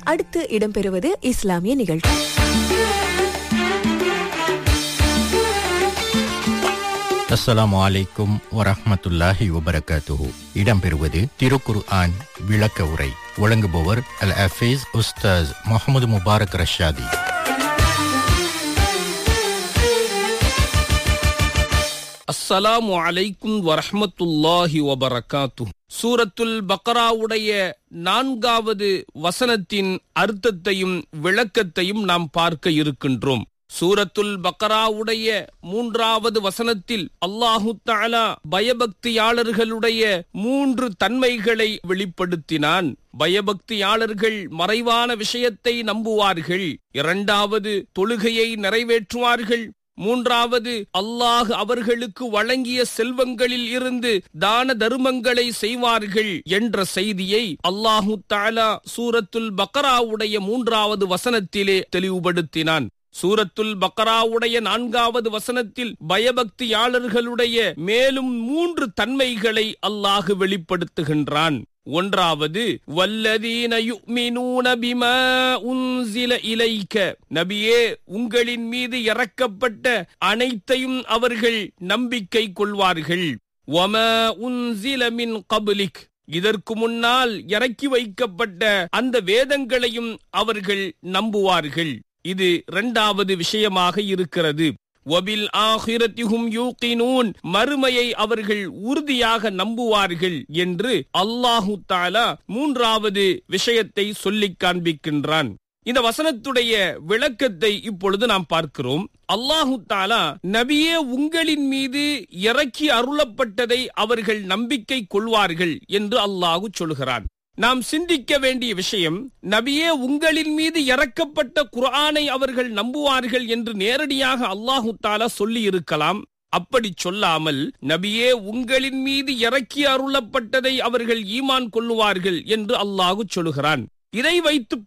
அடுத்து இடம்பெறுவது இஸ்லாமிய நிகழ்ச்சி அஸ்ஸலாமு அலைக்கும் வரஹ்மத்துல்லாஹி வபரகாத்துஹு இடம்பெறுவது திருக்குர் ஆன் விளக்க உரை வழங்குபவர் அல் அஃபீஸ் உஸ்தாஸ் முகமது முபாரக் ரஷாதி அஸ்ஸலாமு அலைக்கும் வரஹ்மத்துல்லாஹி வபரகாத்து சூரத்துல் பக்ராவுடைய நான்காவது வசனத்தின் அர்த்தத்தையும் விளக்கத்தையும் நாம் பார்க்க இருக்கின்றோம் சூரத்துல் பக்ராவுடைய மூன்றாவது வசனத்தில் அல்லாஹு தஆலா பயபக்தியாளர்களுடைய மூன்று தன்மைகளை வெளிப்படுத்தினான் பயபக்தியாளர்கள் மறைவான விஷயத்தை நம்புவார்கள் இரண்டாவது தொழுகையை நிறைவேற்றுவார்கள் மூன்றாவது அல்லாஹ் அவர்களுக்கு வழங்கிய செல்வங்களில் இருந்து தான தர்மங்களை செய்வார்கள் என்ற செய்தியை அல்லாஹு தாலா சூரத்துல் பக்ராவுடைய மூன்றாவது வசனத்திலே தெளிவுபடுத்தினான் சூரத்துல் பக்ராவுடைய நான்காவது வசனத்தில் பயபக்தியாளர்களுடைய மேலும் மூன்று தன்மைகளை அல்லாஹ் வெளிப்படுத்துகின்றான் ஒன்றாவது வல்லதீன யுமினூன பிமா உன்சில இலைக்க நபியே உங்களின் மீது இறக்கப்பட்ட அனைத்தையும் அவர்கள் நம்பிக்கை கொள்வார்கள் வம உன்சில மின் கபலிக் இதற்கு முன்னால் இறக்கி வைக்கப்பட்ட அந்த வேதங்களையும் அவர்கள் நம்புவார்கள் இது இரண்டாவது விஷயமாக இருக்கிறது வபில் ஆஹிரத்திஹும் யூகினூன் மறுமையை அவர்கள் உறுதியாக நம்புவார்கள் என்று அல்லாஹு தாலா மூன்றாவது விஷயத்தை சொல்லிக் காண்பிக்கின்றான் இந்த வசனத்துடைய விளக்கத்தை இப்பொழுது நாம் பார்க்கிறோம் அல்லாஹு தாலா நபியே உங்களின் மீது இறக்கி அருளப்பட்டதை அவர்கள் நம்பிக்கை கொள்வார்கள் என்று அல்லாஹு சொல்கிறான் நாம் சிந்திக்க வேண்டிய விஷயம் நபியே உங்களின் மீது இறக்கப்பட்ட குர்ஆனை அவர்கள் நம்புவார்கள் என்று நேரடியாக அல்லாஹு தாலா சொல்லி இருக்கலாம் அப்படி சொல்லாமல் நபியே உங்களின் மீது இறக்கி அருளப்பட்டதை அவர்கள் ஈமான் கொள்ளுவார்கள் என்று அல்லாஹு சொல்கிறான் இதை வைத்து